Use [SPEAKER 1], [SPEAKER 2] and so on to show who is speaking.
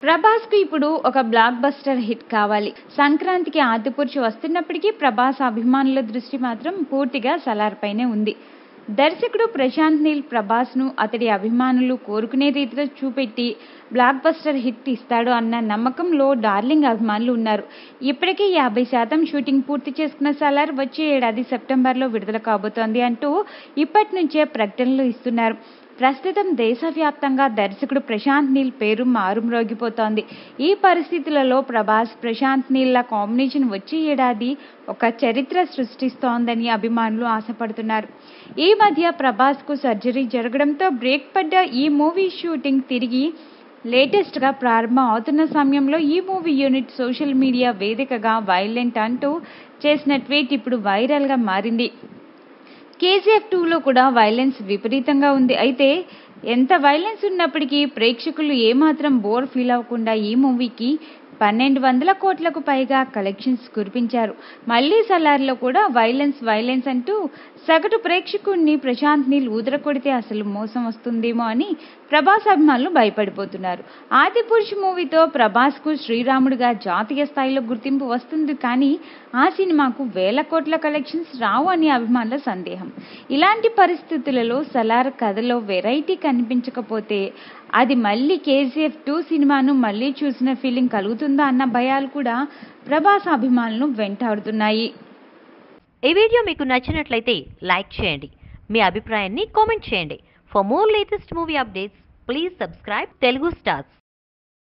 [SPEAKER 1] ప్రభాస్కు ఇప్పుడు ఒక block buster hit కావాలి సంక్రాంతికి ఆదిపురుషు వస్తున్నప్పటికీ ప్రభాస్ అభిమానుల దృష్టి మాత్రం పూర్తిగా సలార్ పైనే ఉంది దర్శకుడు ప్రశాంత్ నీల్ ప్రభాస్ను అతడి అభిమానులు కోరుకునే రీతిలో చూపెట్టి బ్లాక్ బస్టర్ హిట్ ఇస్తాడు అన్న నమ్మకంలో డార్లింగ్ అభిమానులు ఉన్నారు ఇప్పటికే యాభై శాతం షూటింగ్ పూర్తి చేసుకున్న సలార్ వచ్చే ఏడాది సెప్టెంబర్లో విడుదల కాబోతోంది అంటూ ఇప్పటి నుంచే ప్రకటనలు ఇస్తున్నారు ప్రస్తుతం దేశవ్యాప్తంగా దర్శకుడు ప్రశాంత్ నీల్ పేరు మారుమ్రోగిపోతోంది ఈ పరిస్థితులలో ప్రభాస్ ప్రశాంత్ నీల్ల కాంబినేషన్ వచ్చే ఏడాది ఒక చరిత్ర సృష్టిస్తోందని అభిమానులు ఆశపడుతున్నారు ఈ మధ్య ప్రభాస్కు సర్జరీ జరగడంతో బ్రేక్ పడ్డ ఈ మూవీ షూటింగ్ తిరిగి లేటెస్ట్గా ప్రారంభం అవుతున్న సమయంలో ఈ మూవీ యూనిట్ సోషల్ మీడియా వేదికగా వైలెంట్ అంటూ చేసిన ట్వీట్ ఇప్పుడు వైరల్గా మారింది కేజీఎఫ్ టూలో కూడా వైలెన్స్ విపరీతంగా ఉంది అయితే ఎంత వైలెన్స్ ఉన్నప్పటికీ ప్రేక్షకులు ఏమాత్రం బోర్ ఫీల్ అవ్వకుండా ఈ మూవీకి పన్నెండు వందల కోట్లకు పైగా కలెక్షన్స్ కురిపించారు మళ్ళీ సలార్లో కూడా వైలెన్స్ వైలెన్స్ అంటూ సగటు ప్రేక్షకుడిని ప్రశాంత్ నీల్ ఊదర కొడితే అసలు మోసం వస్తుందేమో అని ప్రభాస్ అభిమానులు భయపడిపోతున్నారు ఆది పురుష్ మూవీతో ప్రభాస్కు శ్రీరాముడిగా జాతీయ స్థాయిలో గుర్తింపు వస్తుంది కానీ ఆ సినిమాకు వేల కోట్ల కలెక్షన్స్ రావు అని అభిమానుల సందేహం ఇలాంటి పరిస్థితులలో సలార్ కథలో వెరైటీ కనిపించకపోతే అది మళ్ళీ కేజీఎఫ్ టూ సినిమాను మళ్ళీ చూసిన ఫీలింగ్ కలుగుతుందా అన్న భయాలు కూడా ప్రభాస్ అభిమానులను వెంటాడుతున్నాయి
[SPEAKER 2] ఈ వీడియో మీకు నచ్చినట్లయితే లైక్ చేయండి మీ అభిప్రాయాన్ని కామెంట్ చేయండి for more latest movie updates please subscribe Telugu stars